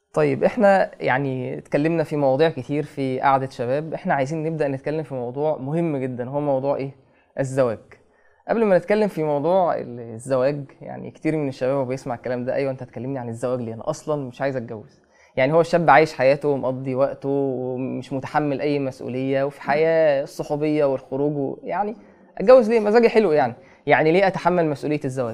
طيب احنا يعني اتكلمنا في مواضيع كتير في قعدة شباب احنا عايزين نبدأ نتكلم في موضوع مهم جدا هو موضوع ايه الزواج قبل ما نتكلم في موضوع الزواج يعني كتير من الشباب وهو بيسمع الكلام ده ايوه انت هتكلمني عن الزواج ليه انا اصلا مش عايز اتجوز يعني هو الشاب عايش حياته ومقضي وقته ومش متحمل اي مسؤولية وفي حياة الصحوبية والخروج و- يعني اتجوز ليه مزاجي حلو يعني يعني ليه اتحمل مسؤولية الزواج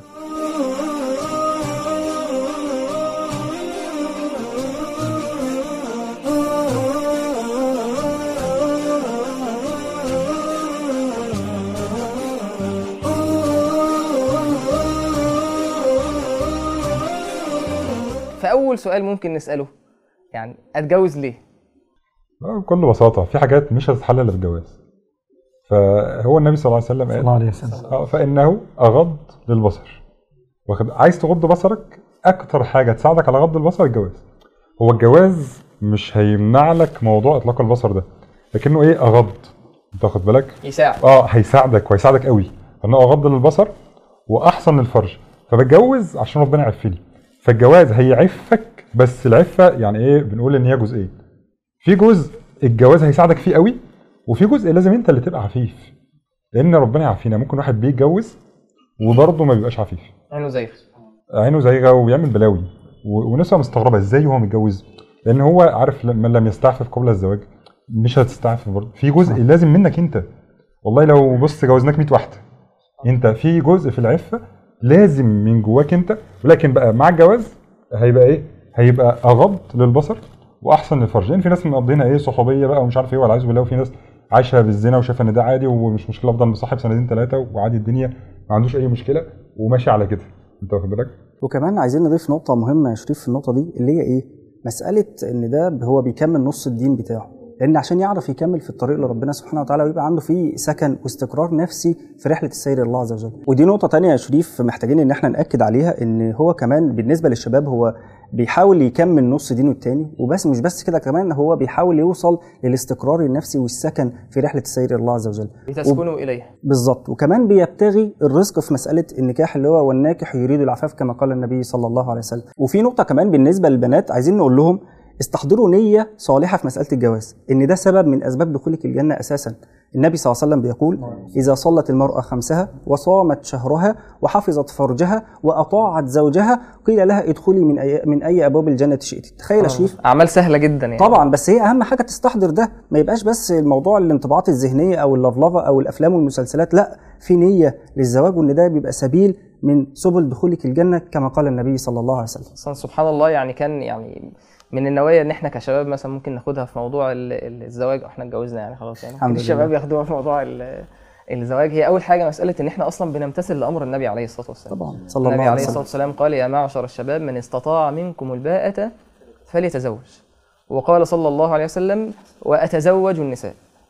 فاول سؤال ممكن نساله يعني اتجوز ليه آه، بكل بساطة في حاجات مش هتتحل إلا بالجواز فهو النبي صلى الله عليه وسلم صلى قال الله عليه وسلم آه، فإنه أغض للبصر واخد عايز تغض بصرك أكتر حاجة تساعدك على غض البصر الجواز هو الجواز مش هيمنع لك موضوع إطلاق البصر ده لكنه إيه أغض أنت واخد بالك يساعد اه هيساعدك وهيساعدك قوي انه اغض للبصر واحسن للفرج فبتجوز عشان ربنا يعفني فالجواز هيعفك بس العفه يعني ايه بنقول ان هي جزئين في جزء الجواز هيساعدك فيه قوي وفي جزء لازم انت اللي تبقى عفيف لان ربنا يعافينا ممكن واحد بيتجوز وبرضه ما بيبقاش عفيف عينه زيغ عينه زيغه وبيعمل بلاوي و- ونسوة مستغربه ازاي وهو متجوز لان هو عارف ل- من لم يستعفف قبل الزواج مش هتستعفف برضه في جزء لازم منك انت والله لو بص جوزناك 100 واحده انت في جزء في العفه لازم من جواك انت ولكن بقى مع الجواز هيبقى ايه هيبقى اغض للبصر واحسن للفرج لان في ناس مقضينها ايه صحوبيه بقى ومش عارف ايه والعياذ بالله وفي ناس عايشه بالزنا وشايفه ان ده عادي ومش مشكله افضل مصاحب سنتين ثلاثه وعادي الدنيا ما عندوش اي مشكله وماشي على كده انت واخد بالك وكمان عايزين نضيف نقطة مهمة يا شريف في النقطة دي اللي هي إيه؟ مسألة إن ده هو بيكمل نص الدين بتاعه، لأن عشان يعرف يكمل في الطريق لربنا سبحانه وتعالى ويبقى عنده فيه سكن واستقرار نفسي في رحلة السير إلى الله عز وجل. ودي نقطة تانية يا شريف محتاجين إن إحنا نأكد عليها إن هو كمان بالنسبة للشباب هو بيحاول يكمل نص دينه التاني وبس مش بس كده كمان هو بيحاول يوصل للاستقرار النفسي والسكن في رحلة السير إلى الله عز وجل. لتسكنوا اليها بالظبط وكمان بيبتغي الرزق في مساله النكاح اللي هو والناكح يريد العفاف كما قال النبي صلى الله عليه وسلم وفي نقطه كمان بالنسبه للبنات عايزين نقول لهم استحضروا نيه صالحه في مساله الجواز ان ده سبب من اسباب دخولك الجنه اساسا النبي صلى الله عليه وسلم بيقول اذا صلت المراه خمسها وصامت شهرها وحفظت فرجها واطاعت زوجها قيل لها ادخلي من اي من اي ابواب الجنه شئت تخيل يا شريف اعمال سهله جدا يعني طبعا بس هي اهم حاجه تستحضر ده ما يبقاش بس الموضوع الانطباعات الذهنيه او اللفلفه او الافلام والمسلسلات لا في نيه للزواج وان ده بيبقى سبيل من سبل دخولك الجنه كما قال النبي صلى الله عليه وسلم اصلا سبحان الله يعني كان يعني من النوايا ان احنا كشباب مثلا ممكن ناخدها في موضوع ال- ال- الزواج احنا اتجوزنا يعني خلاص يعني الحمد ممكن الشباب لله. ياخدوها في موضوع ال- الزواج هي اول حاجه مساله ان احنا اصلا بنمتثل لامر النبي عليه الصلاه والسلام طبعا صلى النبي الله عليه عليه الصلاه وسلم والسلام قال يا معشر الشباب من استطاع منكم الباءة فليتزوج وقال صلى الله عليه وسلم واتزوج النساء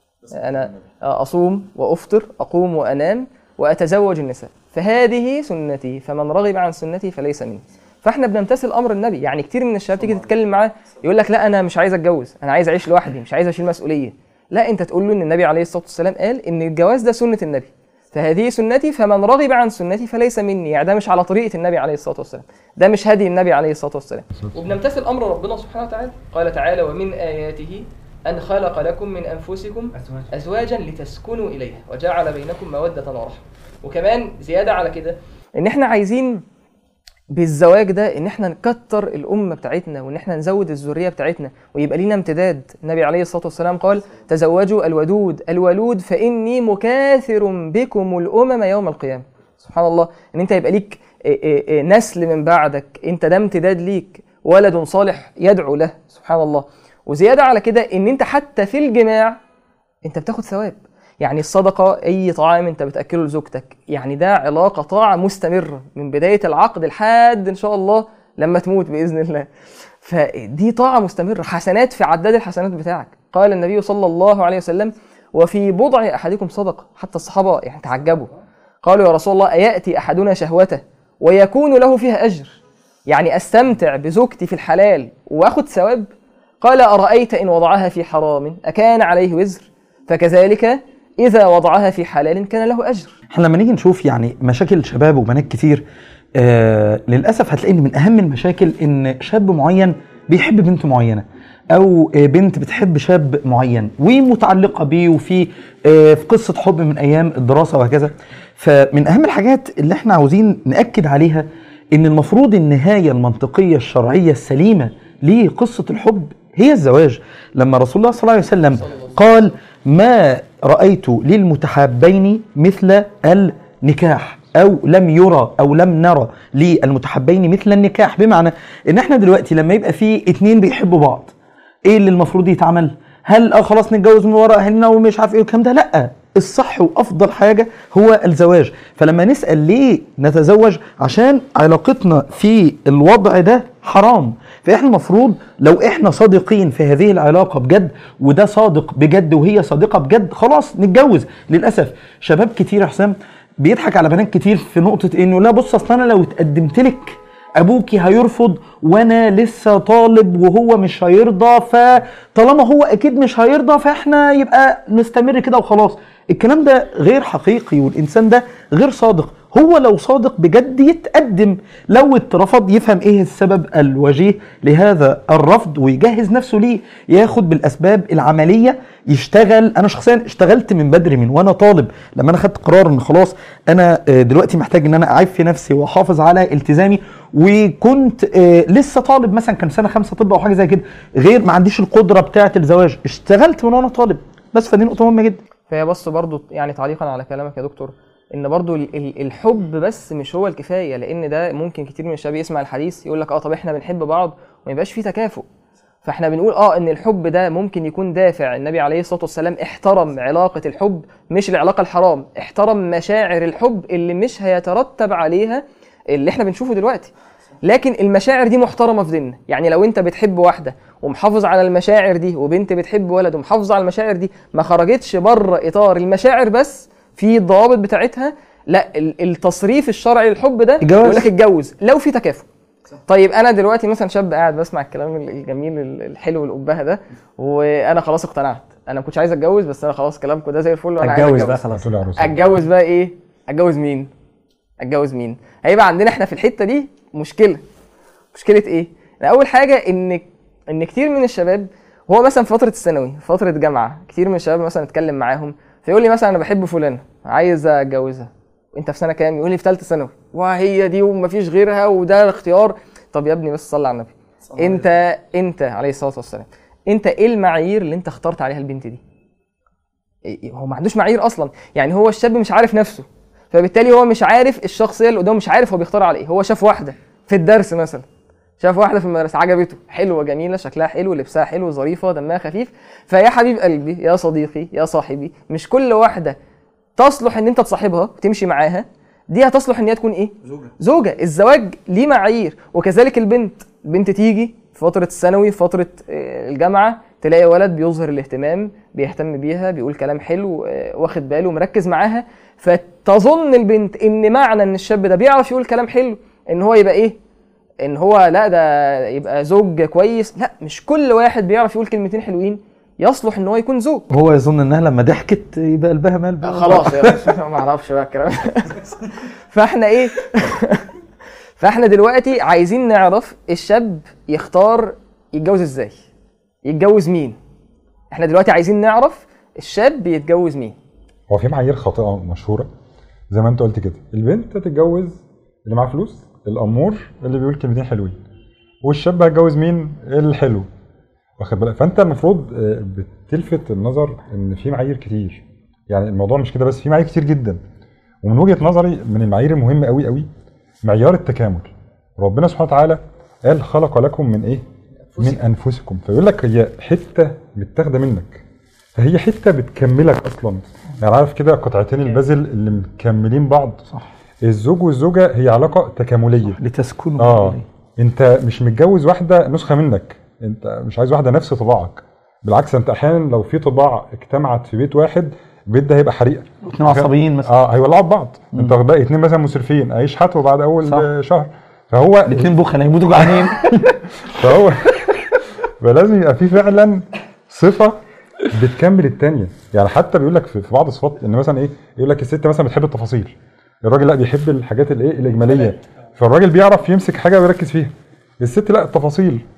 انا اصوم وافطر اقوم وانام واتزوج النساء فهذه سنتي فمن رغب عن سنتي فليس مني فاحنا بنمتثل امر النبي يعني كتير من الشباب تيجي تتكلم معاه يقول لك لا انا مش عايز اتجوز انا عايز اعيش لوحدي مش عايز اشيل مسؤوليه لا انت تقول له ان النبي عليه الصلاه والسلام قال ان الجواز ده سنه النبي فهذه سنتي فمن رغب عن سنتي فليس مني يعني ده مش على طريقه النبي عليه الصلاه والسلام ده مش هدي النبي عليه الصلاه والسلام وبنمتثل امر ربنا سبحانه وتعالى قال تعالى ومن اياته ان خلق لكم من انفسكم ازواجا لتسكنوا اليها وجعل بينكم موده ورحمه وكمان زياده على كده ان احنا عايزين بالزواج ده ان احنا نكتر الامه بتاعتنا وان احنا نزود الذريه بتاعتنا ويبقى لينا امتداد النبي عليه الصلاه والسلام قال تزوجوا الودود الولود فاني مكاثر بكم الامم يوم القيامه سبحان الله ان انت يبقى ليك إيه إيه إيه نسل من بعدك انت ده امتداد ليك ولد صالح يدعو له سبحان الله وزياده على كده ان انت حتى في الجماع انت بتاخد ثواب يعني الصدقه اي طعام انت بتاكله لزوجتك يعني ده علاقه طاعه مستمره من بدايه العقد لحد ان شاء الله لما تموت باذن الله فدي طاعه مستمره حسنات في عداد الحسنات بتاعك قال النبي صلى الله عليه وسلم وفي بضع احدكم صدقه حتى الصحابه يعني تعجبوا قالوا يا رسول الله اياتي احدنا شهوته ويكون له فيها اجر يعني استمتع بزوجتي في الحلال واخد ثواب قال ارايت ان وضعها في حرام اكان عليه وزر فكذلك اذا وضعها في حلال كان له اجر احنا لما نيجي نشوف يعني مشاكل شباب وبنات كتير آه للاسف هتلاقي ان من اهم المشاكل ان شاب معين بيحب بنت معينه او آه، بنت بتحب شاب معين ومتعلقه بيه وفي آه، في قصه حب من ايام الدراسه وهكذا فمن اهم الحاجات اللي احنا عاوزين ناكد عليها ان المفروض النهايه المنطقيه الشرعيه السليمه لقصه الحب هي الزواج لما رسول الله صلى الله عليه وسلم قال ما رايت للمتحابين مثل النكاح او لم يرى او لم نرى للمتحابين مثل النكاح بمعنى ان احنا دلوقتي لما يبقى في اتنين بيحبوا بعض ايه اللي المفروض يتعمل هل اه خلاص نتجوز من وراء اهلنا ومش عارف ايه الكلام ده لا الصح وافضل حاجه هو الزواج فلما نسال ليه نتزوج عشان علاقتنا في الوضع ده حرام فاحنا المفروض لو احنا صادقين في هذه العلاقه بجد وده صادق بجد وهي صادقه بجد خلاص نتجوز للاسف شباب كتير يا حسام بيضحك على بنات كتير في نقطه انه لا بص اصل انا لو اتقدمت لك ابوكي هيرفض وانا لسه طالب وهو مش هيرضى فطالما هو اكيد مش هيرضى فاحنا يبقى نستمر كده وخلاص الكلام ده غير حقيقي والانسان ده غير صادق هو لو صادق بجد يتقدم لو اترفض يفهم ايه السبب الوجيه لهذا الرفض ويجهز نفسه ليه ياخد بالاسباب العمليه يشتغل انا شخصيا اشتغلت من بدري من وانا طالب لما انا خدت قرار ان خلاص انا آه، دلوقتي محتاج ان انا اعيب في نفسي واحافظ على التزامي وكنت آه، لسه طالب مثلا كان سنه خمسه طب او حاجه زي كده غير ما عنديش القدره بتاعه الزواج اشتغلت من وانا طالب بس فدي نقطه مهمه جدا فهي بص برضو يعني تعليقا على كلامك يا دكتور ان برضو ال- ال- الحب بس مش هو الكفايه لان ده ممكن كتير من الشباب يسمع الحديث يقول لك اه طب احنا بنحب بعض وما يبقاش في تكافؤ فاحنا بنقول اه ان الحب ده ممكن يكون دافع النبي عليه الصلاه والسلام احترم علاقه الحب مش العلاقه الحرام احترم مشاعر الحب اللي مش هيترتب عليها اللي احنا بنشوفه دلوقتي لكن المشاعر دي محترمه في ديننا يعني لو انت بتحب واحده ومحافظ على المشاعر دي وبنت بتحب ولد ومحافظ على المشاعر دي ما خرجتش بره اطار المشاعر بس في الضوابط بتاعتها لا ال- التصريف الشرعي للحب ده الجواز. يقول لك اتجوز لو في تكافؤ طيب انا دلوقتي مثلا شاب قاعد بسمع الكلام ال- الجميل ال- الحلو الأبهة ده وانا خلاص اقتنعت انا ما كنتش عايز اتجوز بس انا خلاص كلامكم ده زي الفل وانا عايز اتجوز اتجوز بقى خلاص تقول يا عروسه اتجوز بقى ايه اتجوز مين اتجوز مين هيبقى عندنا احنا في الحته دي مشكله مشكله ايه اول حاجه ان ان كتير من الشباب هو مثلا في فتره الثانوي فتره جامعه كتير من الشباب مثلا اتكلم معاهم فيقول لي مثلا انا بحب فلانه عايز اتجوزها انت في سنه كام يقول لي في ثالثه ثانوي وهي دي ومفيش غيرها وده الاختيار طب يا ابني بس صلي على النبي انت انت عليه الصلاه والسلام انت ايه المعايير اللي انت اخترت عليها البنت دي إيه- هو ما عندوش معايير اصلا يعني هو الشاب مش عارف نفسه فبالتالي هو مش عارف الشخصيه اللي قدامه مش عارف هو بيختار على ايه هو شاف واحده في الدرس مثلا شاف واحده في المدرسه عجبته حلوه جميله شكلها حلو لبسها حلو ظريفه دمها خفيف فيا حبيب قلبي يا صديقي يا صاحبي مش كل واحده تصلح ان انت تصاحبها وتمشي معاها دي هتصلح ان هي تكون ايه زوجة زوجة الزواج ليه معايير وكذلك البنت البنت تيجي في فترة الثانوي في فترة آه، الجامعة تلاقي ولد بيظهر الاهتمام بيهتم بيها بيقول كلام حلو آه، واخد باله مركز معاها فتظن البنت ان معنى ان الشاب ده بيعرف يقول كلام حلو ان هو يبقى ايه ان هو لا ده يبقى زوج كويس لا مش كل واحد بيعرف يقول كلمتين حلوين يصلح ان هو يكون زوج هو يظن انها لما ضحكت يبقى قلبها مال بقى. خلاص يا باشا ما اعرفش بقى الكلام فاحنا ايه فاحنا دلوقتي عايزين نعرف الشاب يختار يتجوز ازاي يتجوز مين احنا دلوقتي عايزين نعرف الشاب يتجوز مين هو في معايير خاطئه مشهوره زي ما انت قلت كده البنت تتجوز اللي معاه فلوس الامور اللي بيقول كلمتين حلوين والشاب هيتجوز مين الحلو واخد بالك فانت المفروض آه، بتلفت النظر ان في معايير كتير يعني الموضوع مش كده بس في معايير كتير جدا ومن وجهه نظري من المعايير المهمه قوي قوي معيار التكامل ربنا سبحانه وتعالى قال خلق لكم من ايه من انفسكم فيقول لك هي حته متاخده منك فهي حته بتكملك اصلا يعني عارف كده قطعتين البازل اللي مكملين بعض صح الزوج والزوجه هي علاقه تكامليه لتسكنوا اه إليه. انت مش متجوز واحده نسخه منك انت مش عايز واحده نفس طباعك بالعكس انت احيانا لو في طباع اجتمعت في بيت واحد البيت ده هيبقى حريقه اتنين عصبيين مثلا اه هيولعوا في بعض انت واخد بالك اتنين مثلا مسرفين هيشحتوا بعد اول صح. آه، شهر فهو الاثنين بخل هيموتوا جعانين فهو فلازم يبقى في فعلا صفه بتكمل التانية يعني حتى بيقول لك في في بعض الصفات ان مثلا ايه يقول لك الست مثلا بتحب التفاصيل الراجل لا بيحب الحاجات الايه الاجماليه فالراجل بيعرف يمسك حاجه ويركز فيها الست لا التفاصيل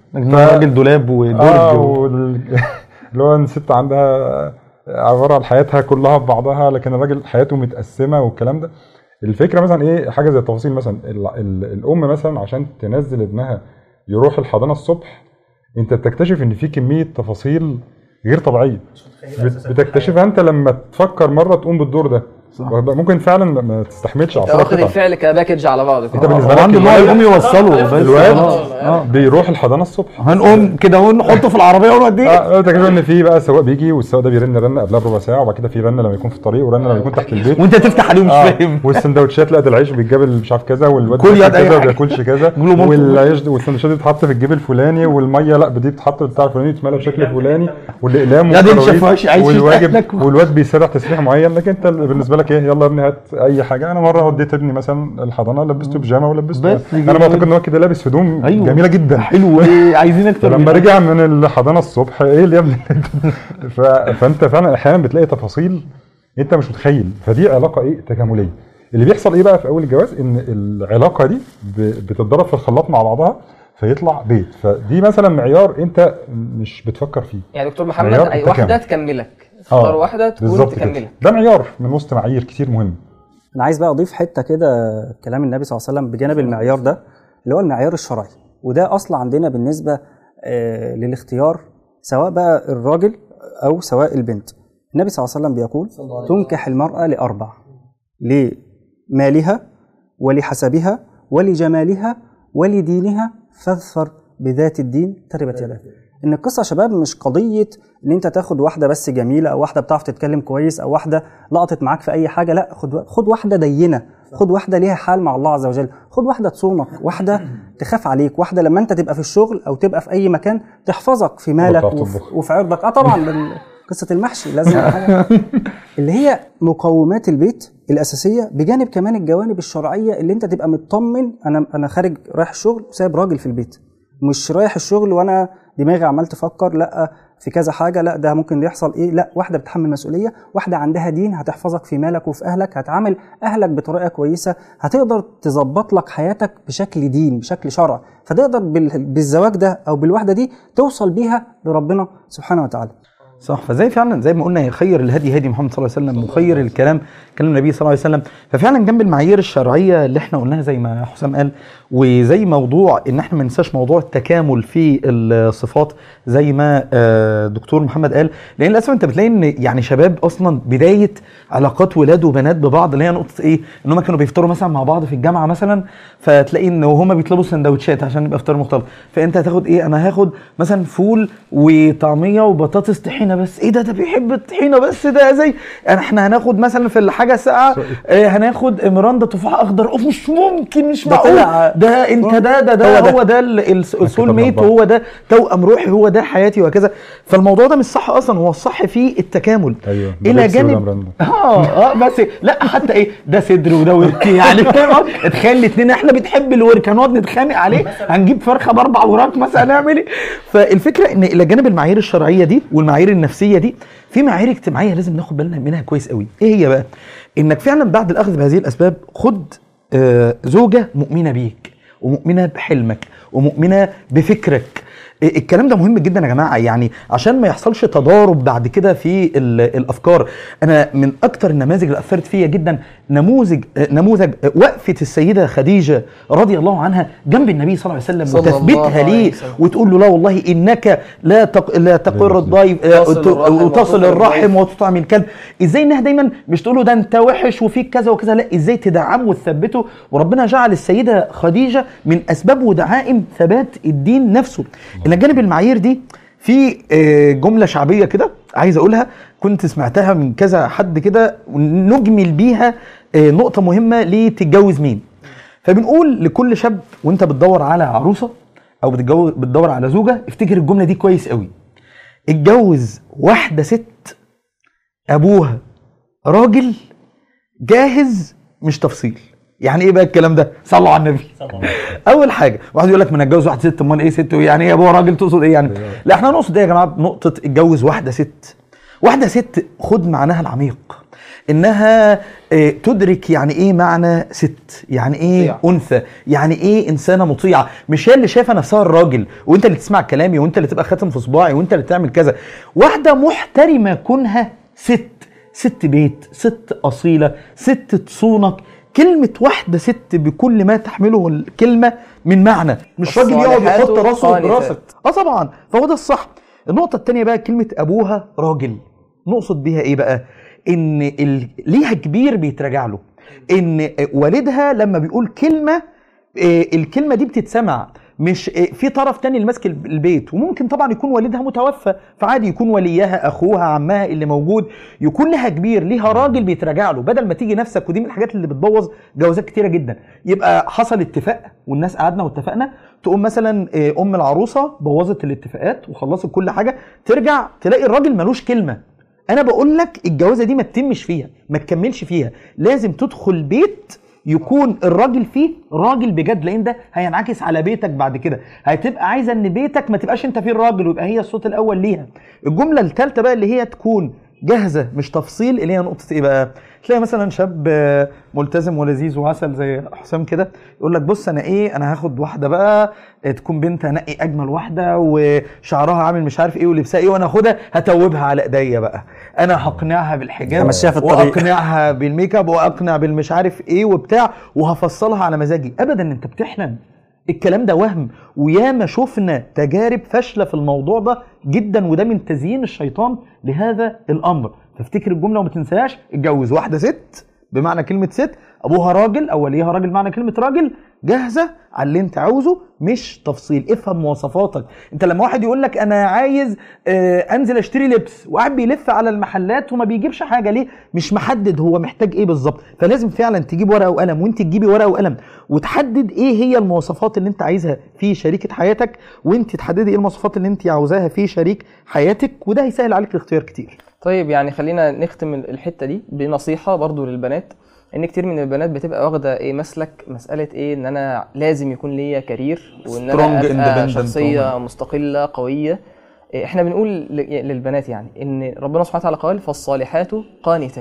إن هو راجل دولاب اه ودرج و... وال- اللي هو الست عندها عباره عن حياتها كلها ببعضها لكن الراجل حياته متقسمه والكلام ده الفكره مثلا ايه حاجه زي التفاصيل مثلا ال- ال- الام مثلا عشان تنزل ابنها يروح الحضانه الصبح انت بتكتشف ان في كميه تفاصيل غير طبيعيه بت- بتكتشفها انت لما تفكر مره تقوم بالدور ده ممكن فعلا ما- ما تستحملش اعصابك واخد تتعب. الفعل كباكج على بعضه انت كده بالنسبه لك عنده ان هو الولد- يقوم يوصله بس الواد خلاص. آه. بيروح الحضانه الصبح هنقوم كده ونحطه في العربيه ونوديه اه تكتشف ان في بقى سواق بيجي والسواق ده بيرن رنه قبلها بربع ساعه وبعد كده في رنه لما يكون في الطريق ورنه لما يكون تحت البيت وانت تفتح عليه مش اه فاهم والسندوتشات لا ده العيش بيتجاب مش عارف كذا والواد كل بياكل يد أي كذا حاجة. وما بياكلش كذا قول له مامته. والعيش ده- والسندوتشات دي بتتحط في الجيب الفلاني والميه لا دي بتتحط بتاع الفلاني تتملى بشكل فلاني والاقلام يا دي والكراويز انت فاش- عايش في والواجب أهلك. والواد بيسرح تسريح معين لكن انت بالنسبه لك ايه يلا يا ابني هات اي حاجه انا مره وديت ابني مثلا الحضانه لبسته بيجامه ولبسته بس انا معتقد ان هو كده لابس هدوم أيوه. جميله جدا حلو ايه عايزين اكتر لما من كده؟ رجع من الحضانه الصبح ايه اللي يا ابني ف... فانت فعلا احيانا بتلاقي تفاصيل انت مش متخيل فدي علاقه ايه تكامليه اللي بيحصل ايه بقى في اول الجواز ان العلاقه دي ب... بتتضرب في الخلاط مع بعضها فيطلع بيت فدي مثلا معيار انت مش بتفكر فيه يعني دكتور محمد معيار اي التكامل. واحده تكملك اختار واحده تكون بالظبط كده. تكملك ده معيار من وسط معايير كتير مهم انا عايز بقى اضيف حته كده كلام النبي صلى الله عليه وسلم بجانب المعيار ده اللي هو المعيار الشرعي وده اصل عندنا بالنسبه آه، للاختيار سواء بقى الراجل او سواء البنت النبي صلى الله عليه وسلم بيقول تنكح المراه لاربع لمالها ولحسبها ولجمالها ولدينها فاظفر بذات الدين تربت يداك ان القصه يا شباب مش قضيه ان انت تاخد واحده بس جميله او واحده بتعرف تتكلم كويس او واحده لقطت معاك في اي حاجه لا خد خد واحده دينه خد واحده ليها حال مع الله عز وجل خد واحده تصونك واحده تخاف عليك واحده لما انت تبقى في الشغل او تبقى في اي مكان تحفظك في مالك وتعرف وفي, تطبخ. وفي عرضك اه طبعا بال- قصه المحشي لازم يبقى حاجة. اللي هي مقومات البيت الاساسيه بجانب كمان الجوانب الشرعيه اللي انت تبقى مطمن انا انا خارج رايح الشغل وسايب راجل في البيت مش رايح الشغل وانا دماغي عمال تفكر لا في كذا حاجه لا ده ممكن يحصل ايه لا واحده بتحمل مسؤوليه واحده عندها دين هتحفظك في مالك وفي اهلك هتعامل اهلك بطريقه كويسه هتقدر تظبط لك حياتك بشكل دين بشكل شرع فتقدر بال- بالزواج ده او بالواحده دي توصل بيها لربنا سبحانه وتعالى صح فزي فعلا زي ما قلنا خير الهدي هدي محمد صلى الله عليه وسلم وخير الكلام كلام النبي صلى الله عليه وسلم ففعلا جنب المعايير الشرعيه اللي احنا قلناها زي ما حسام قال وزي موضوع ان احنا ما ننساش موضوع التكامل في الصفات زي ما آه، دكتور محمد قال لان للاسف انت بتلاقي ان يعني شباب اصلا بدايه علاقات ولاد وبنات ببعض اللي هي نقطه ايه ان هم كانوا بيفطروا مثلا مع بعض في الجامعه مثلا فتلاقي ان وهم بيطلبوا سندوتشات عشان يبقى افطار مختلف فانت هتاخد ايه انا هاخد مثلا فول وطعميه وبطاطس طحينه بس ايه ده ده بيحب الطحينه بس ده زي يعني احنا هناخد مثلا في الحاجه ساقعه آه هناخد مراندا تفاح اخضر اوف مش ممكن مش ده معقول طلع- ده انت ده ده ده هو ده. هو ده ال- ال- السول ميت الله. وهو ده توأم روحي هو ده حياتي وهكذا فالموضوع ده مش صح اصلا هو الصح فيه التكامل ايوه الى بيبسي ولا جانب مراندا. اه اه بس لا حتى ايه ده صدر وده ورك يعني فاهم اتخيل الاثنين احنا بنحب الورك هنقعد نتخانق عليه هنجيب فرخه باربع وراك مثلا نعمل ايه فالفكره ان الى جانب المعايير الشرعيه دي والمعايير النفسيه دي في معايير اجتماعيه لازم ناخد بالنا منها كويس قوي ايه هي بقى انك فعلا بعد الاخذ بهذه الاسباب خد آه زوجه مؤمنه بيك ومؤمنه بحلمك ومؤمنه بفكرك إيه الكلام ده مهم جدا يا جماعه يعني عشان ما يحصلش تضارب بعد كده في ال- الافكار انا من اكتر النماذج اللي اثرت فيا جدا نموذج آه، نموذج آه، وقفه السيده خديجه رضي الله عنها جنب النبي صلى الله عليه وسلم صلى الله وتثبيتها عليه ليه وسلم. وتقول له لا والله انك لا تق... لا تقر الضيف آه، تصل وت- الرحم وتصل وتطعم الرحم الضيف. وتطعم الكلب ازاي انها دايما مش تقول له ده انت وحش وفيك كذا وكذا لا ازاي تدعمه وتثبته وربنا جعل السيده خديجه من اسباب ودعائم ثبات الدين نفسه الى جانب المعايير دي في آه، جمله شعبيه كده عايز اقولها كنت سمعتها من كذا حد كده نجمل بيها آه، نقطه مهمه لتتجوز مين فبنقول لكل شاب وانت بتدور على عروسه او بتتجوز بتدور على زوجه افتكر الجمله دي كويس قوي اتجوز واحده ست ابوها راجل جاهز مش تفصيل يعني ايه بقى الكلام ده صلوا على النبي اول حاجه واحد يقول لك ما انا اتجوز واحده ست امال ايه ست يعني ايه ابوها راجل تقصد ايه يعني لا احنا نقصد ايه يا جماعه نقطه اتجوز واحده ست واحده ست خد معناها العميق انها آه، تدرك يعني ايه معنى ست يعني ايه مطيع. انثى يعني ايه انسانه مطيعه مش هي اللي شايفه نفسها الراجل وانت اللي تسمع كلامي وانت اللي تبقى خاتم في صباعي وانت اللي تعمل كذا واحده محترمه كونها ست ست بيت ست اصيله ست تصونك كلمة واحدة ست بكل ما تحمله الكلمة من معنى مش راجل يقعد الصالحات يحط راسه قانتات. براسك اه طبعا فهو ده الصح النقطة التانية بقى كلمة أبوها راجل نقصد بيها إيه بقى؟ إن ال... ليها كبير بيتراجع له إن والدها لما بيقول كلمة آه، الكلمة دي بتتسمع مش آه، في طرف تاني اللي ماسك الب- البيت وممكن طبعا يكون والدها متوفى فعادي يكون وليها اخوها عمها اللي موجود يكون لها كبير ليها راجل بيتراجع له بدل ما تيجي نفسك ودي من الحاجات اللي بتبوظ جوازات كتيره جدا يبقى حصل اتفاق والناس قعدنا واتفقنا تقوم مثلا آه، ام العروسه بوظت الاتفاقات وخلصت كل حاجه ترجع تلاقي الراجل ملوش كلمه انا بقول لك الجوازه دي ما تتمش فيها ما تكملش فيها لازم تدخل بيت يكون الراجل فيه راجل بجد لان ده هينعكس على بيتك بعد كده هتبقى عايزه ان بيتك ما تبقاش انت فيه الراجل ويبقى هي الصوت الاول ليها الجمله الثالثه بقى اللي هي تكون جاهزه مش تفصيل اللي هي نقطه ايه بقى تلاقي مثلا شاب آه، ملتزم ولذيذ وعسل زي حسام كده يقول لك بص انا ايه انا هاخد واحده بقى آه، تكون بنت انقي اجمل واحده وشعرها عامل مش عارف ايه ولبسها ايه وانا اخدها هتوبها على ايديا بقى انا هقنعها بالحجاب همشيها في الطريق. واقنعها بالميك اب واقنع بالمش عارف ايه وبتاع وهفصلها على مزاجي ابدا انت بتحلم الكلام ده وهم وياما شفنا تجارب فاشله في الموضوع ده جدا وده من تزيين الشيطان لهذا الامر فافتكر الجمله وما تنساهاش اتجوز واحده ست بمعنى كلمه ست ابوها راجل او وليها راجل معنى كلمه راجل جاهزه على اللي انت عاوزه مش تفصيل افهم مواصفاتك انت لما واحد يقول لك انا عايز آه انزل اشتري لبس وقاعد بيلف على المحلات وما بيجيبش حاجه ليه مش محدد هو محتاج ايه بالظبط فلازم فعلا تجيب ورقه وقلم وانت تجيبي ورقه وقلم وتحدد ايه هي المواصفات اللي انت عايزها في شريكه حياتك وانت تحددي ايه المواصفات اللي انت عاوزاها في شريك حياتك وده هيسهل عليك الاختيار كتير طيب يعني خلينا نختم الحته دي بنصيحه برضو للبنات ان كتير من البنات بتبقى واخده ايه مسلك مساله ايه ان انا لازم يكون ليا كارير وان انا Strong ابقى independent شخصيه woman. مستقله قويه إيه احنا بنقول ل- للبنات يعني ان ربنا سبحانه وتعالى قال فالصالحات قانتات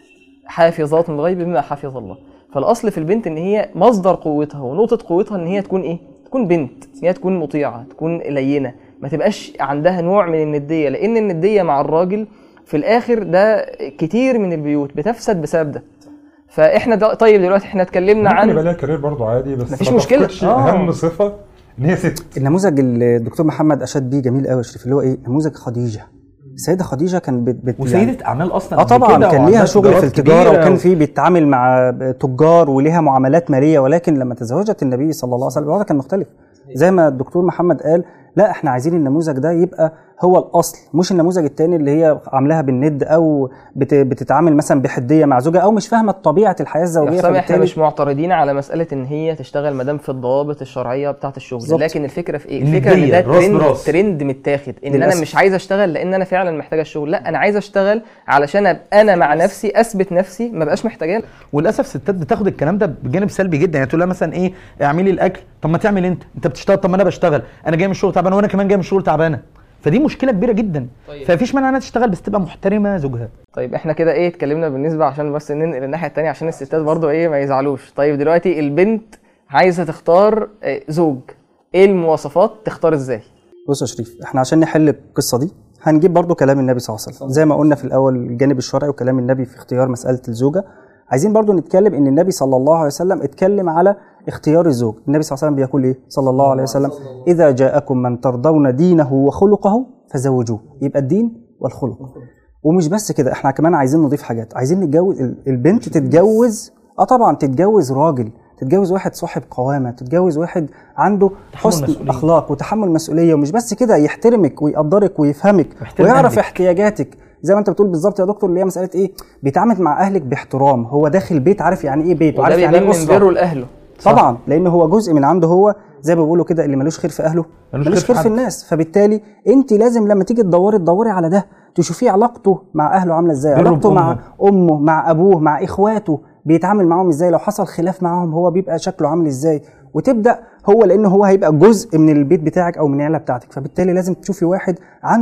حافظات للغيب بما حفظ الله فالاصل في البنت ان هي مصدر قوتها ونقطه قوتها ان هي تكون ايه تكون بنت ان هي تكون مطيعه تكون لينه ما تبقاش عندها نوع من النديه لان النديه مع الراجل في الاخر ده كتير من البيوت بتفسد بسبب ده فاحنا ده طيب دلوقتي احنا اتكلمنا ممكن يبقى عن لها كارير برضه عادي بس مفيش ما مشكلة. تفقدش آه. اهم صفه ان هي ست النموذج اللي الدكتور محمد اشاد بيه جميل قوي يا شريف اللي هو ايه نموذج خديجه السيده خديجه كان بت, بت وسيده اعمال اصلا اه قبل طبعا كده كان وعندها ليها شغل في تجارات التجاره كبيرة وكان و- في بيتعامل مع تجار وليها معاملات ماليه ولكن لما تزوجت النبي صلى الله عليه وسلم الوضع كان مختلف زي ما الدكتور محمد قال لا احنا عايزين النموذج ده يبقى هو الاصل مش النموذج التاني اللي هي عاملاها بالند او بت بتتعامل مثلا بحديه مع زوجها او مش فاهمه طبيعه الحياه يا الزوجيه حسام احنا فبالتالي مش معترضين على مساله ان هي تشتغل مدام في الضوابط الشرعيه بتاعه الشغل بالظبط. لكن الفكره في ايه الفكره ان الندية، ده راس ترند براس. ترند متاخد ان انا للأسف. مش عايز اشتغل لان انا فعلا محتاجه الشغل لا انا عايز اشتغل علشان ابقى انا مع نفسي اثبت نفسي ما بقاش محتاجاه وللاسف ستات بتاخد الكلام ده بجانب سلبي جدا يعني تقول لها مثلا ايه اعملي الاكل طب ما تعمل انت انت بتشتغل طب ما انا بشتغل انا جاي من الشغل تعبان وانا كمان جاي من الشغل تعبانه فدي مشكله كبيره جدا طيب. فمفيش مانع انها تشتغل بس تبقى محترمه زوجها طيب احنا كده ايه اتكلمنا بالنسبه عشان بس ننقل الناحيه التانية عشان الستات برضو ايه ما يزعلوش طيب دلوقتي البنت عايزه تختار آه، زوج ايه المواصفات تختار ازاي بص يا شريف احنا عشان نحل القصه دي هنجيب برضو كلام النبي صلى الله عليه وسلم زي ما قلنا في الاول الجانب الشرعي وكلام النبي في اختيار مساله الزوجه عايزين برضو نتكلم ان النبي صلى الله عليه وسلم اتكلم على اختيار الزوج النبي صلى الله عليه وسلم بيقول ايه صلى الله عليه وسلم اذا جاءكم من ترضون دينه وخلقه فزوجوه يبقى الدين والخلق ومش بس كده احنا كمان عايزين نضيف حاجات عايزين نتجوز ال- البنت تتجوز اه طبعا تتجوز راجل تتجوز واحد صاحب قوامه تتجوز واحد عنده حسن مسؤولية. اخلاق وتحمل مسؤوليه ومش بس كده يحترمك ويقدرك ويفهمك ويحترم ويعرف أهلك. احتياجاتك زي ما انت بتقول بالظبط يا دكتور اللي هي مساله ايه بيتعامل مع اهلك باحترام هو داخل بيت عارف يعني ايه بيت وده وعارف يعني بيبان ايه من اسره بره لاهله طبعا لان هو جزء من عنده هو زي ما بيقولوا كده اللي ملوش خير في اهله ملوش ملوش خير في خير في حد. الناس فبالتالي انت لازم لما تيجي تدوري تدوري على ده تشوفيه علاقته مع اهله عامله ازاي بره علاقته مع بأمه. امه مع ابوه مع اخواته بيتعامل معاهم ازاي لو حصل خلاف معاهم هو بيبقى شكله عامل ازاي وتبدا هو لان هو هيبقى جزء من البيت بتاعك او من العيله بتاعتك فبالتالي لازم تشوفي واحد عنده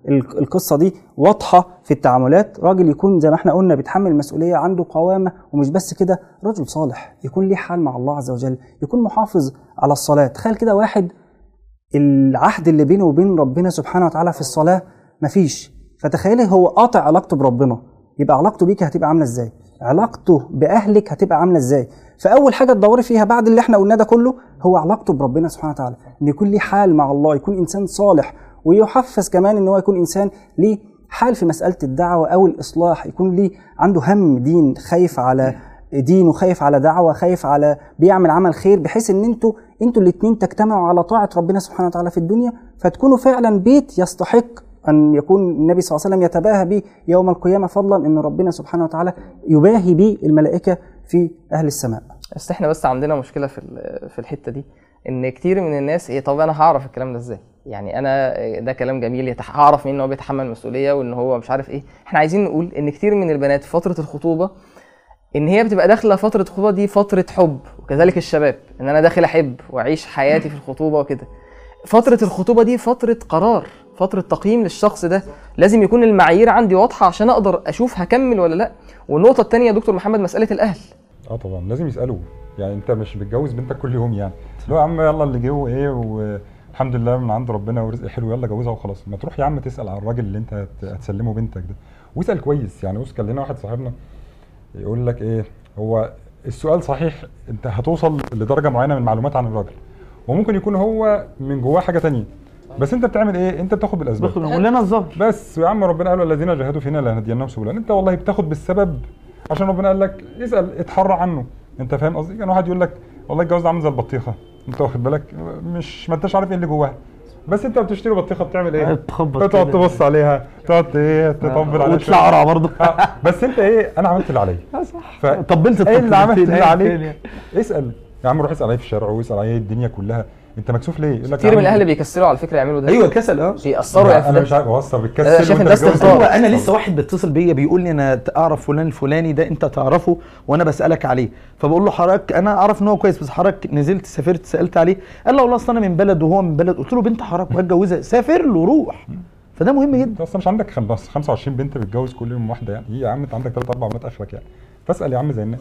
ال- القصه دي واضحه في التعاملات راجل يكون زي ما احنا قلنا بيتحمل المسؤوليه عنده قوامه ومش بس كده رجل صالح يكون ليه حال مع الله عز وجل يكون محافظ على الصلاه تخيل كده واحد العهد اللي بينه وبين ربنا سبحانه وتعالى في الصلاه مفيش فتخيلي هو قاطع علاقته بربنا يبقى علاقته بيك هتبقى عامله ازاي علاقته باهلك هتبقى عامله ازاي فاول حاجه تدوري فيها بعد اللي احنا قلناه ده كله هو علاقته بربنا سبحانه وتعالى ان يكون ليه حال مع الله يكون انسان صالح ويحفز كمان ان هو يكون انسان ليه حال في مساله الدعوه او الاصلاح يكون ليه عنده هم دين خايف على دينه خايف على دعوه خايف على بيعمل عمل خير بحيث ان انتوا انتوا الاثنين تجتمعوا على طاعه ربنا سبحانه وتعالى في الدنيا فتكونوا فعلا بيت يستحق ان يكون النبي صلى الله عليه وسلم يتباهى به يوم القيامه فضلا ان ربنا سبحانه وتعالى يباهي به الملائكه في اهل السماء بس احنا بس عندنا مشكله في ال- في الحته دي ان كتير من الناس ايه طب انا هعرف الكلام ده ازاي يعني انا ده كلام جميل يتح- هعرف مين ان هو بيتحمل مسؤوليه وان هو مش عارف ايه احنا عايزين نقول ان كتير من البنات في فتره الخطوبه ان هي بتبقى داخله فتره الخطوبه دي فتره حب وكذلك الشباب ان انا داخل احب واعيش حياتي في الخطوبه وكده فتره الخطوبه دي فتره قرار فتره تقييم للشخص ده لازم يكون المعايير عندي واضحه عشان اقدر اشوف هكمل ولا لا والنقطه الثانيه يا دكتور محمد مساله الاهل اه طبعا لازم يسالوا يعني انت مش بتجوز بنتك كل يوم يعني لو يا عم يلا اللي جه وايه والحمد لله من عند ربنا ورزق حلو يلا جوزها وخلاص ما تروح يا عم تسال على الراجل اللي انت هت- هتسلمه بنتك ده واسال كويس يعني بص كان لنا واحد صاحبنا يقول لك ايه هو السؤال صحيح انت هتوصل لدرجه معينه من المعلومات عن الراجل وممكن يكون هو من جواه حاجه تانية بس انت بتعمل ايه انت بتاخد بالاسباب باخد نقول لنا الظهر بس يا عم ربنا قال الذين جاهدوا فينا لنهدينهم سبلنا انت والله بتاخد بالسبب عشان ربنا قال لك اسال اتحرى عنه انت فاهم قصدي كان واحد يقول لك والله الجواز ده عامل زي البطيخه انت واخد بالك مش ما انتش عارف ايه اللي جواها بس انت بتشتري بطيخه بتعمل ايه تخبط تقعد كده. تبص عليها تقعد ايه تطبل عليها وتطلع قرع برضه آه، بس انت ايه انا عملت اللي عليا ف... طبلت ايه اللي عملت اللي الطبلتين عليك اسال يا عم روح اسال عليه في الشارع واسال عليه الدنيا كلها انت مكسوف ليه يقول لك كتير يا من عم الاهل بيكسلوا على فكره يعملوا ده ايوه كسل اه بيأثروا لا، انا يعني مش عارف اوصل أنا بتكسل شايف إن وانت ده متجوز استهتار. هو واحد. انا لسه واحد بيتصل بيا بيقول لي انا اعرف فلان الفلاني ده انت تعرفه وانا بسالك عليه فبقول له حضرتك انا اعرف ان هو كويس بس حضرتك نزلت سافرت سالت عليه قال لا والله اصل انا من بلد وهو من بلد قلت له بنت حضرتك وهتجوزها سافر له روح فده مهم جدا انت اصلا مش عندك خم- بس 25 بنت بتتجوز كل يوم واحده يعني ايه يا عم انت عندك ثلاث اربع بنات اخرك يعني فاسال يا عم زي الناس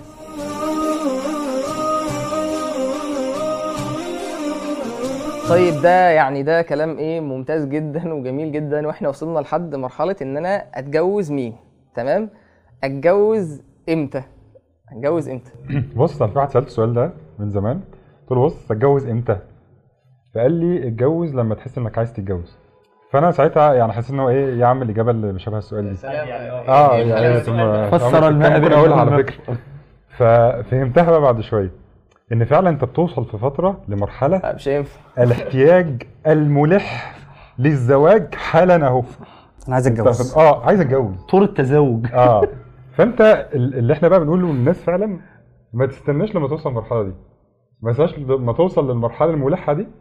طيب ده يعني ده كلام ايه ممتاز جدا وجميل جدا واحنا وصلنا لحد مرحله ان انا اتجوز مين تمام اتجوز امتى اتجوز امتى بص انا في واحد سالت السؤال ده من زمان قلت له بص اتجوز امتى؟ فقال لي اتجوز لما تحس انك عايز تتجوز فانا ساعتها يعني حسيت ان هو ايه يا عم الاجابه اللي شبه السؤال دي اه يعني ثم فسر الماء ممكن بالماء اقولها على بالماء. فكره ففهمتها بقى بعد شويه ان فعلا انت بتوصل في فتره لمرحله لا مش هينفع الاحتياج الملح للزواج حالا اهو انا عايز اتجوز اه عايز اتجوز طور التزاوج اه فانت ال- اللي احنا بقى بنقوله للناس فعلا ما تستناش لما توصل المرحله دي ما تستناش لما توصل للمرحله الملحه دي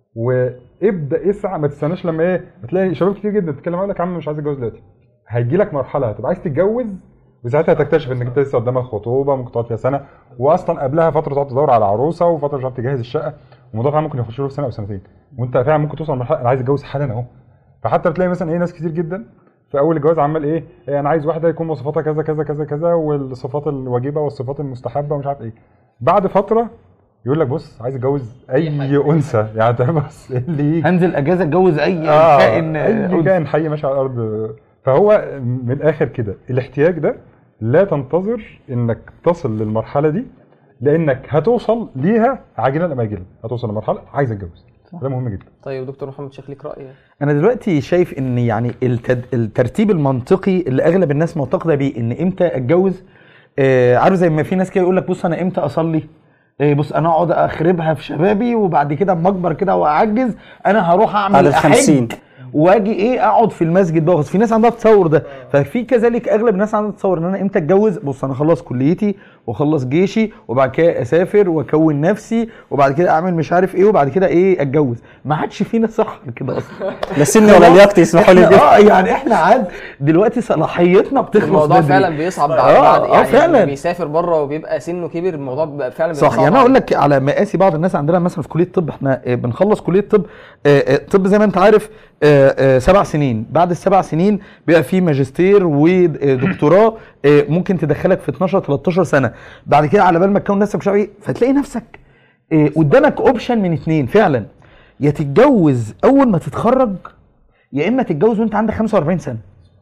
وابدا اسعى ما تستناش لما ايه هتلاقي شباب كتير جدا بتتكلم يقول لك يا عم مش عايز اتجوز دلوقتي هيجي لك مرحله هتبقى عايز تتجوز وساعتها هتكتشف انك انت لسه قدامك خطوبه ممكن تقعد فيها سنه واصلا قبلها فتره تقعد تدور على عروسه وفتره مش عارف تجهز الشقه الموضوع فعلا ممكن يخش له في سنه او سنتين وانت فعلا ممكن توصل لمرحله انا عايز اتجوز حالا اهو فحتى بتلاقي مثلا ايه ناس كتير جدا في اول الجواز عمال ايه, إيه انا عايز واحده يكون مواصفاتها كذا كذا كذا كذا والصفات الواجبه والصفات المستحبه ومش عارف ايه بعد فتره يقول لك بص عايز اتجوز اي انثى يعني ده بس إيه اللي يجي هنزل اجازه اتجوز اي آه كائن اي أنثى. كائن حي ماشي على الارض فهو من الاخر كده الاحتياج ده لا تنتظر انك تصل للمرحله دي لانك هتوصل ليها عاجلا ام اجلا هتوصل لمرحله عايز اتجوز ده مهم جدا طيب دكتور محمد شيخ ليك راي انا دلوقتي شايف ان يعني التد... الترتيب المنطقي اللي اغلب الناس معتقده بيه ان امتى اتجوز آه عارف زي ما في ناس كده يقول لك بص انا امتى اصلي إيه بص انا اقعد اخربها في شبابي وبعد كده اما اكبر كده واعجز انا هروح اعمل بعد أحج الخمسين. واجي ايه اقعد في المسجد بقى في ناس عندها التصور ده ففي كذلك اغلب الناس عندها التصور ان انا امتى اتجوز بص انا اخلص كليتي واخلص جيشي وبعد كده اسافر واكون نفسي وبعد كده اعمل مش عارف ايه وبعد كده ايه اتجوز ما عادش فينا صح كده اصلا لا سني ولا لياقتي يسمحوا لي إحنا- بده اه يعني احنا عاد دلوقتي صلاحيتنا بتخلص الموضوع بدري. فعلا بيصعب بعد آه، بعد آه، يعني فعلا. اللي بيسافر بره وبيبقى سنه كبر الموضوع بيبقى فعلا بيبقى صح صعب يعني انا عليه. اقول لك على مقاسي بعض الناس عندنا مثلا في كليه الطب احنا آه، بنخلص كليه الطب آه، آه، طب زي ما انت عارف آه، آه، سبع سنين بعد السبع سنين بيبقى في ماجستير ودكتوراه آه، ممكن تدخلك في 12 13 سنه بعد كده على بال ما تكون نفسك شرعي فتلاقي نفسك آه، قدامك اوبشن من اتنين فعلا يا تتجوز اول ما تتخرج يا اما تتجوز وانت عندك 45 سنه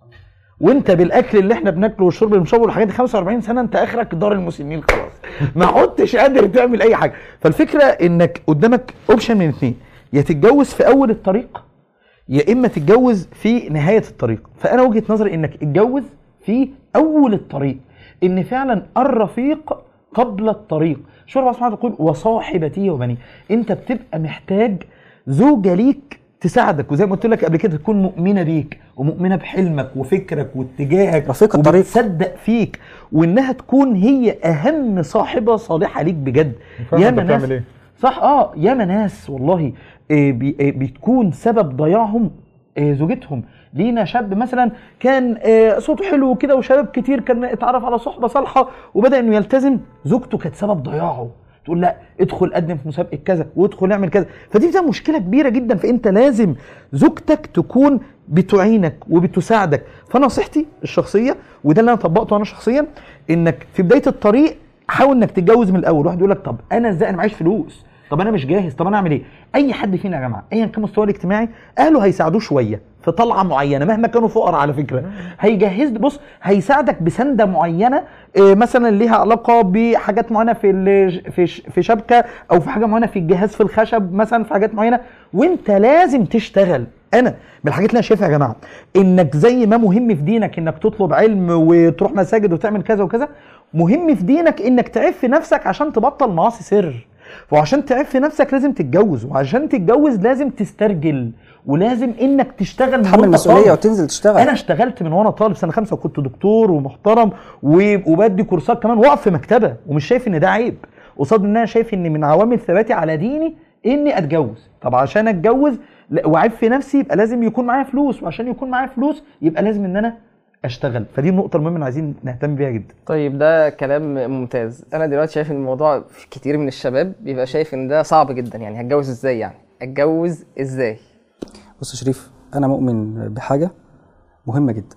وانت بالاكل اللي احنا بناكله والشرب اللي بنشربه والحاجات دي 45 سنه انت اخرك دار المسنين خلاص ما عدتش قادر تعمل اي حاجه فالفكره انك قدامك اوبشن من اتنين يا تتجوز في اول الطريق يا اما تتجوز في نهايه الطريق فانا وجهه نظري انك اتجوز في اول الطريق ان فعلا الرفيق قبل الطريق شو الله سبحانه وتعالى يقول وصاحبتي وبني انت بتبقى محتاج زوجه ليك تساعدك وزي ما قلت لك قبل كده تكون مؤمنه بيك ومؤمنه بحلمك وفكرك واتجاهك رفيق الطريق. وبتصدق فيك وانها تكون هي اهم صاحبه صالحه ليك بجد فاهمة ياما انت ناس بتعمل ايه. صح اه ياما ناس والله آه، بي- آه، بتكون سبب ضياعهم آه، زوجتهم لينا شاب مثلا كان آه، صوته حلو كده وشباب كتير كان اتعرف على صحبه صالحه وبدا انه يلتزم زوجته كانت سبب ضياعه تقول لا ادخل قدم في مسابقه كذا وادخل اعمل كذا فدي بتبقى مشكله كبيره جدا فانت لازم زوجتك تكون بتعينك وبتساعدك فنصيحتي الشخصيه وده اللي انا طبقته انا شخصيا انك في بدايه الطريق حاول انك تتجوز من الاول واحد يقول لك طب انا ازاي انا معيش فلوس طب انا مش جاهز طب انا اعمل ايه اي حد فينا يا جماعه ايا كان مستواه الاجتماعي اهله هيساعدوه شويه في طلعه معينه مهما كانوا فقراء على فكره هيجهز بص هيساعدك بسنده معينه إيه مثلا ليها علاقه بحاجات معينه في ال- في ش- في شبكه او في حاجه معينه في الجهاز في الخشب مثلا في حاجات معينه وانت لازم تشتغل انا من الحاجات اللي انا شايفها يا جماعه انك زي ما مهم في دينك انك تطلب علم وتروح مساجد وتعمل كذا وكذا مهم في دينك انك تعف نفسك عشان تبطل معاصي سر وعشان تعف نفسك لازم تتجوز وعشان تتجوز لازم تسترجل ولازم انك تشتغل من تحمل وانت مسؤوليه طالب. وتنزل تشتغل انا اشتغلت من وانا طالب سنه خمسه وكنت دكتور ومحترم و- وبدي كورسات كمان واقف في مكتبه ومش شايف ان ده عيب قصاد ان انا شايف ان من عوامل ثباتي على ديني اني اتجوز طب عشان اتجوز لا- وعيب في نفسي يبقى لازم يكون معايا فلوس وعشان يكون معايا فلوس يبقى لازم ان انا اشتغل فدي النقطه المهمه اللي عايزين نهتم بيها جدا طيب ده كلام ممتاز انا دلوقتي شايف ان الموضوع في كتير من الشباب بيبقى شايف ان ده صعب جدا يعني هتجوز ازاي يعني اتجوز ازاي بص يا شريف انا مؤمن بحاجه مهمه جدا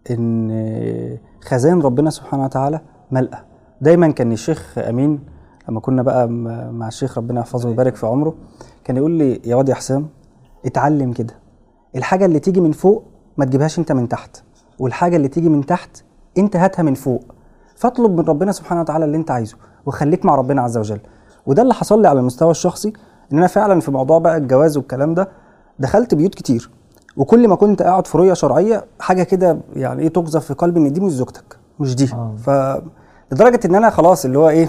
ان خزائن ربنا سبحانه وتعالى ملأى دايما كان الشيخ امين لما كنا بقى م- مع الشيخ ربنا يحفظه ويبارك في عمره كان يقول لي يا واد يا حسام اتعلم كده الحاجه اللي تيجي من فوق ما تجيبهاش انت من تحت والحاجه اللي تيجي من تحت انت هاتها من فوق فاطلب من ربنا سبحانه وتعالى اللي انت عايزه وخليك مع ربنا عز وجل وده اللي حصل لي على المستوى الشخصي ان انا فعلا في موضوع بقى الجواز والكلام ده دخلت بيوت كتير وكل ما كنت قاعد في رؤيه شرعيه حاجه كده يعني ايه تقذف في قلبي ان دي مش زوجتك مش دي ف لدرجه ان انا خلاص اللي هو ايه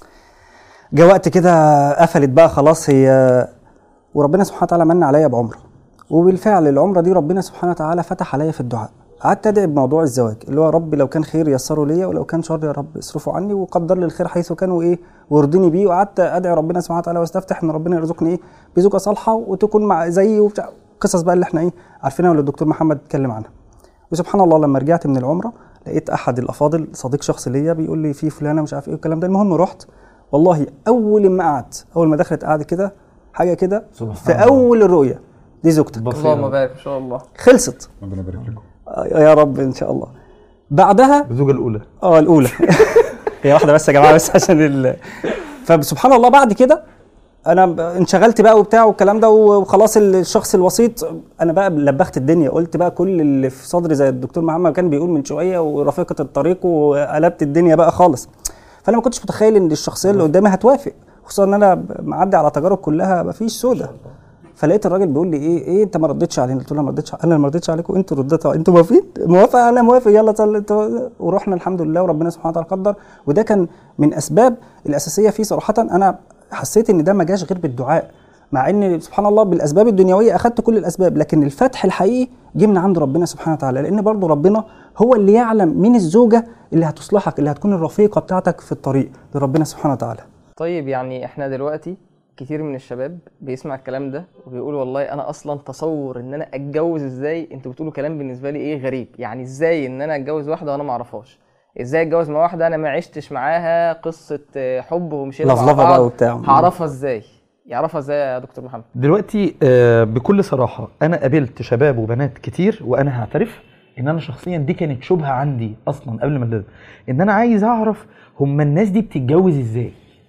جه وقت كده قفلت بقى خلاص هي وربنا سبحانه وتعالى من عليا بعمره وبالفعل العمره دي ربنا سبحانه وتعالى فتح عليا في الدعاء قعدت ادعي بموضوع الزواج اللي هو رب لو كان خير يسره ليا ولو كان شر يا رب اصرفه عني وقدر لي الخير حيث كان وايه وارضني بيه وقعدت ادعي ربنا سبحانه وتعالى واستفتح ان ربنا يرزقني ايه بزوجه صالحه وتكون مع زيي وبتاع قصص بقى اللي احنا ايه عارفينها واللي الدكتور محمد اتكلم عنها وسبحان الله لما رجعت من العمره لقيت احد الافاضل صديق شخص ليا بيقول لي في فلانه مش عارف ايه الكلام ده المهم رحت والله اول ما قعدت اول ما دخلت قعدت كده حاجه كده في اول الرؤيه دي زوجتك اللهم بارك ان شاء الله خلصت ربنا يبارك لكم آه، يا رب ان شاء الله بعدها الزوجه الاولى اه الاولى هي واحده بس يا جماعه بس عشان ال... فسبحان الله بعد كده انا ب- انشغلت بقى وبتاع والكلام ده وخلاص الشخص الوسيط انا بقى لبخت الدنيا قلت بقى كل اللي في صدري زي الدكتور محمد كان بيقول من شويه ورفيقه الطريق وقلبت الدنيا بقى خالص فانا ما كنتش متخيل ان الشخصيه اللي قدامي هتوافق خصوصا ان انا ب- معدي على تجارب كلها مفيش سودا فلقيت الراجل بيقول لي ايه ايه انت ما ردتش علينا قلت له أنا ما ردتش انا ما ردتش عليكم انتوا رديتوا انتوا موافقين موافق انا موافق يلا صلي انتوا- ورحنا الحمد لله وربنا سبحانه وتعالى قدر وده كان من اسباب الاساسيه فيه صراحه انا حسيت ان ده ما جاش غير بالدعاء مع ان سبحان الله بالاسباب الدنيويه اخذت كل الاسباب لكن الفتح الحقيقي جه من عند ربنا سبحانه وتعالى لان برضه ربنا هو اللي يعلم مين الزوجه اللي هتصلحك اللي هتكون الرفيقه بتاعتك في الطريق لربنا سبحانه وتعالى طيب يعني احنا دلوقتي كتير من الشباب بيسمع الكلام ده وبيقول والله انا اصلا تصور ان انا اتجوز ازاي انتوا بتقولوا كلام بالنسبه لي ايه غريب يعني ازاي ان انا اتجوز واحده وانا ما اعرفهاش ازاي اتجوز مع واحده انا ما عشتش معاها قصه آه، حب ومشينا مع لفلفة بعض بقى وبتاع. هعرفها ازاي يعرفها ازاي يا دكتور محمد دلوقتي آه، بكل صراحه انا قابلت شباب وبنات كتير وانا هعترف ان انا شخصيا دي كانت شبهه عندي اصلا قبل ما اتجوز ان انا عايز اعرف هم الناس دي بتتجوز ازاي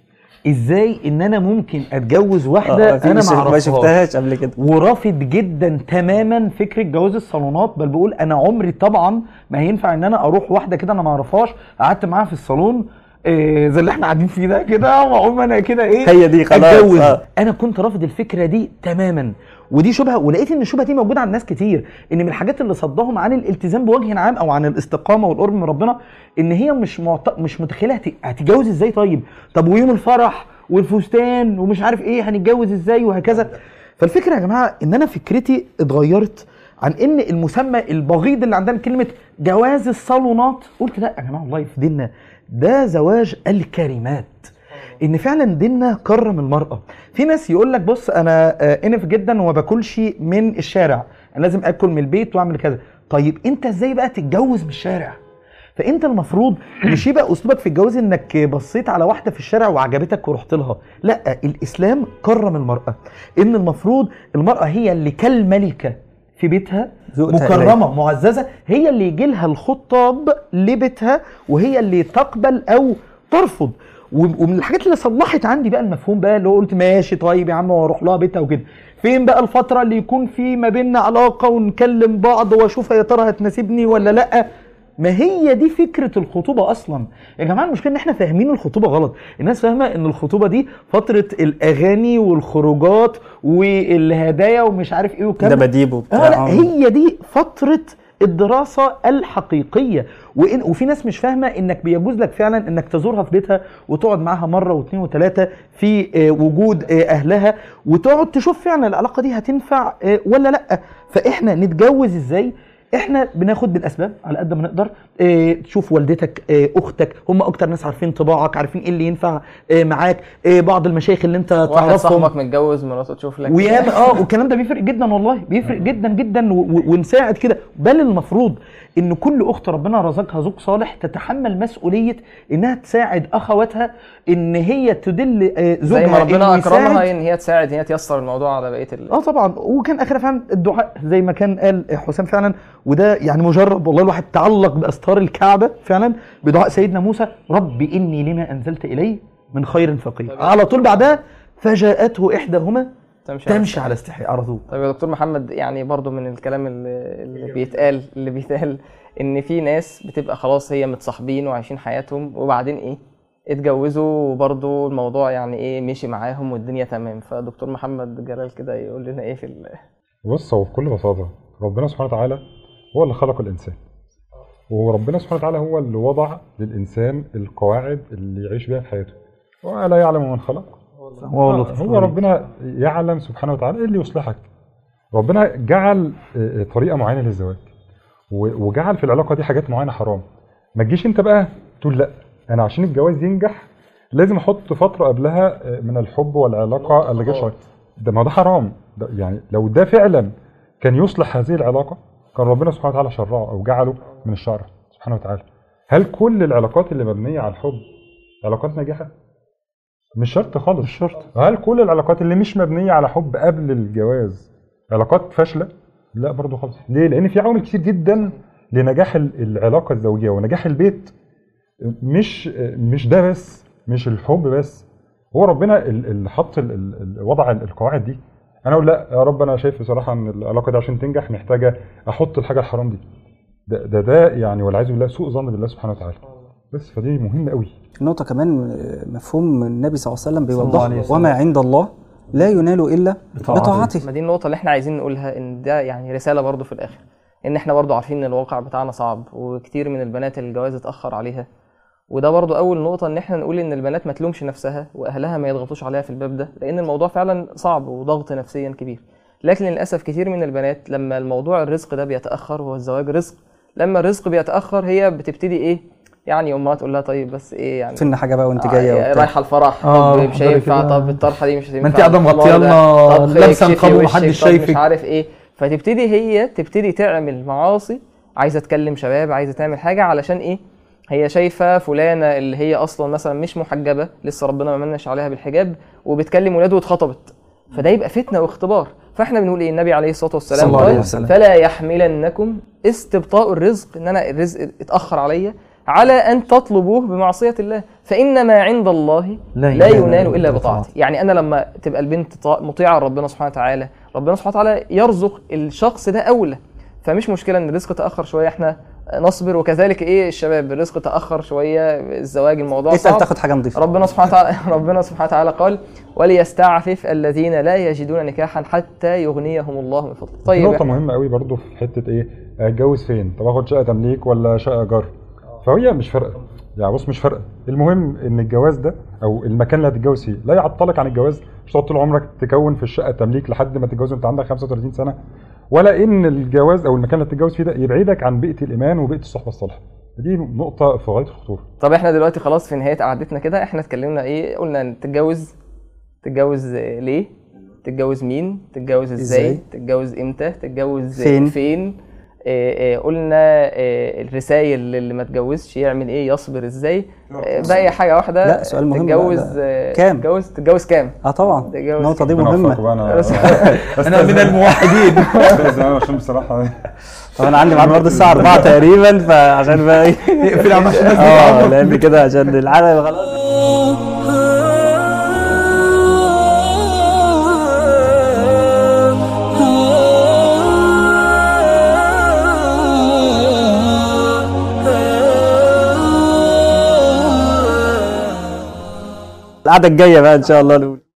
ازاي ان انا ممكن اتجوز واحده آه، في انا مش- ما ما اعرفهاش شفتهاش قبل كده ورافض جدا تماما فكره جواز الصالونات بل بقول انا عمري طبعا ما هينفع ان انا اروح واحده كده انا ما اعرفهاش قعدت معاها في الصالون إيه زي اللي احنا قاعدين فيه ده كده واقوم انا كده ايه هي دي خلاص، اتجوز آه. انا كنت رافض الفكره دي تماما ودي شبهه ولقيت ان الشبهه دي موجوده عند ناس كتير ان من الحاجات اللي صدهم عن الالتزام بوجه عام او عن الاستقامه والقرب من ربنا ان هي مش معت... مش متخيله هت... هتتجوز ازاي طيب طب ويوم الفرح والفستان ومش عارف ايه هنتجوز ازاي وهكذا فالفكره يا جماعه ان انا فكرتي اتغيرت عن ان المسمى البغيض اللي عندنا كلمه جواز الصالونات قلت لا يا جماعه والله في ديننا ده زواج الكريمات ان فعلا ديننا كرم المراه في ناس يقول لك بص انا آه، انف جدا وما باكلش من الشارع انا لازم اكل من البيت واعمل كذا طيب انت ازاي بقى تتجوز من الشارع فانت المفروض مش يبقى اسلوبك في الجواز انك بصيت على واحده في الشارع وعجبتك ورحت لها لا الاسلام كرم المراه ان المفروض المراه هي اللي كالملكه في بيتها يؤتى مكرمه معززه هي اللي يجي لها الخطاب لبيتها وهي اللي تقبل او ترفض و- ومن الحاجات اللي صلحت عندي بقى المفهوم بقى اللي هو قلت ماشي طيب يا عم واروح لها بيتها وكده فين بقى الفتره اللي يكون في ما بيننا علاقه ونكلم بعض واشوف يا ترى هتناسبني ولا لا ما هي دي فكره الخطوبه اصلا يا جماعه المشكله ان احنا فاهمين الخطوبه غلط الناس فاهمه ان الخطوبه دي فتره الاغاني والخروجات والهدايا ومش عارف ايه والكلام ده بديب وبتاع اه لا هي دي فتره الدراسه الحقيقيه وإن وفي ناس مش فاهمه انك بيجوز لك فعلا انك تزورها في بيتها وتقعد معاها مره واثنين وثلاثه في آه، وجود آه، اهلها وتقعد تشوف فعلا العلاقه دي هتنفع آه، ولا لا فاحنا نتجوز ازاي احنا بناخد بالاسباب على قد ما نقدر اه تشوف والدتك اه اختك هم اكتر ناس عارفين طباعك عارفين ايه اللي ينفع اه معاك اه بعض المشايخ اللي انت واحد تعرفهم صاحبك متجوز مراته تشوف لك وياما اه والكلام ده بيفرق جدا والله بيفرق جدا جدا و- و- ونساعد كده بل المفروض ان كل اخت ربنا رزقها زوج صالح تتحمل مسؤوليه انها تساعد اخواتها ان هي تدل آه، زوجها زي ما ربنا إنه اكرمها يساعد. ان هي تساعد ان هي تيسر الموضوع على بقيه ال... اه طبعا وكان اخرها فعلا الدعاء زي ما كان قال حسام فعلا وده يعني مجرب والله الواحد تعلق باستار الكعبه فعلا بدعاء سيدنا موسى رب اني لما انزلت الي من خير فقير على طول بعدها فجاءته احداهما تمشي على تمشي على استحياء على طول طيب يا دكتور محمد يعني برضو من الكلام اللي, اللي بيتقال اللي بيتقال ان في ناس بتبقى خلاص هي متصاحبين وعايشين حياتهم وبعدين ايه اتجوزوا وبرضو الموضوع يعني ايه مشي معاهم والدنيا تمام فدكتور محمد جلال كده يقول لنا ايه في ال... بص هو بكل بساطة ربنا سبحانه وتعالى هو اللي خلق الإنسان وربنا سبحانه وتعالى هو اللي وضع للإنسان القواعد اللي يعيش بيها في حياته ولا يعلم من خلق هو آه، اللطيف هو الخبير. ربنا يعلم سبحانه وتعالى ايه اللي يصلحك ربنا جعل آه، آه، طريقة معينة للزواج و- وجعل في العلاقة دي حاجات معينة حرام ما تجيش انت بقى تقول لا انا عشان الجواز ينجح لازم احط فترة قبلها آه، من الحب والعلاقة اللي جاش ده ما ده حرام ده يعني لو ده فعلا كان يصلح هذه العلاقة كان ربنا سبحانه وتعالى شرعه او جعله من الشرع سبحانه وتعالى هل كل العلاقات اللي مبنية على الحب علاقات ناجحة؟ مش شرط خالص مش شرط هل كل العلاقات اللي مش مبنية على حب قبل الجواز علاقات فاشلة؟ لا برضو خالص ليه؟ لأن في عوامل كتير جدا لنجاح ال- العلاقة الزوجية ونجاح البيت مش مش ده بس مش الحب بس هو ربنا ال- اللي حط ال- ال- ال- وضع ال- القواعد دي انا اقول لا يا رب انا شايف بصراحه ان العلاقه دي عشان تنجح محتاجه احط الحاجه الحرام دي ده ده, ده يعني والعياذ بالله سوء ظن بالله سبحانه وتعالى بس فدي مهمه قوي النقطة كمان آه، مفهوم النبي صلى الله عليه وسلم الله عليه بيوضح وسلم. وما عند الله لا ينال إلا بطاعته. بطاعته ما دي النقطة اللي احنا عايزين نقولها ان ده يعني رسالة برضو في الآخر ان احنا برضو عارفين ان الواقع بتاعنا صعب وكتير من البنات الجواز اتأخر عليها وده برضو أول نقطة ان احنا نقول ان البنات ما تلومش نفسها واهلها ما يضغطوش عليها في الباب ده لان الموضوع فعلا صعب وضغط نفسيا كبير لكن للأسف كتير من البنات لما الموضوع الرزق ده بيتأخر وهو الزواج رزق لما الرزق بيتأخر هي بتبتدي ايه يعني امها تقول لها طيب بس ايه يعني فين حاجة بقى وانت آه، جاية وبتاع. رايحه الفرح آه، طب روح مش حضري هينفع كده. طب الطرحه دي مش هتنفع ما انت قاعدة طب مغطية ده- لنا طب لابسة اكشفي نقاب وشك، ومحدش طب شايفك. مش عارف ايه فتبتدي هي تبتدي تعمل معاصي عايزه تكلم شباب عايزه تعمل حاجه علشان ايه هي شايفه فلانه اللي هي اصلا مثلا مش محجبه لسه ربنا ما منش عليها بالحجاب وبتكلم ولاده واتخطبت فده يبقى فتنه واختبار فاحنا بنقول ايه النبي عليه الصلاه والسلام صلى الله عليه قال وسلم. فلا يحملنكم استبطاء الرزق ان انا الرزق اتاخر عليا على ان تطلبوه بمعصيه الله فان ما عند الله لا لا ينال ينال إلا الا بطاعته. بطاعته يعني انا لما تبقى البنت طا- مطيعه لربنا سبحانه وتعالى ربنا سبحانه وتعالى يرزق الشخص ده اولى فمش مشكله ان الرزق تاخر شويه احنا نصبر وكذلك ايه الشباب الرزق تاخر شويه الزواج الموضوع انت صعب تاخد حاجه نظيفه ربنا سبحانه وتعالى ربنا سبحانه وتعالى قال وليستعفف الذين لا يجدون نكاحا حتى يغنيهم الله من فضله في طيب نقطة مهمة قوي برضو في حتة ايه اتجوز فين؟ طب اخد شقة تمليك ولا شقة ايجار؟ فهي مش فارقة يعني بص مش فارقة المهم ان الجواز ده او المكان اللي هتتجوز فيه لا يعطلك عن الجواز مش تقعد طول عمرك تكون في الشقة تمليك لحد ما تتجوز وانت عندك 35 سنة ولا ان الجواز او المكان اللي هتتجوز فيه ده يبعدك عن بيئة الايمان وبيئة الصحبة الصالحة دي نقطة في غاية الخطورة طب احنا دلوقتي خلاص في نهايه قعدتنا كده احنا اتكلمنا ايه قلنا إن تتجوز تتجوز آه، ليه تتجوز مين تتجوز ازاي, إزاي؟ تتجوز امتى تتجوز فين؟ فين آه، آه، قلنا آه، الرسائل اللي ما اتجوزش يعمل ايه يصبر ازاي آه، باقي حاجه واحده لا، سؤال مهم. لا، تتجوز لا. آه، كام؟ تتجوز تتجوز كام اه طبعا تتجوز النقطه دي ربنا يوفقك مهمه بقى انا انا من الموحدين استاذ أنا عشان بصراحة طب انا عندي ميعاد برضه الساعه 4 تقريبا فعشان بقى ايه اقفل يا عم عشان الناس اه لان كده عشان العدد خلاص القعده الجايه بقى ان شاء الله نقول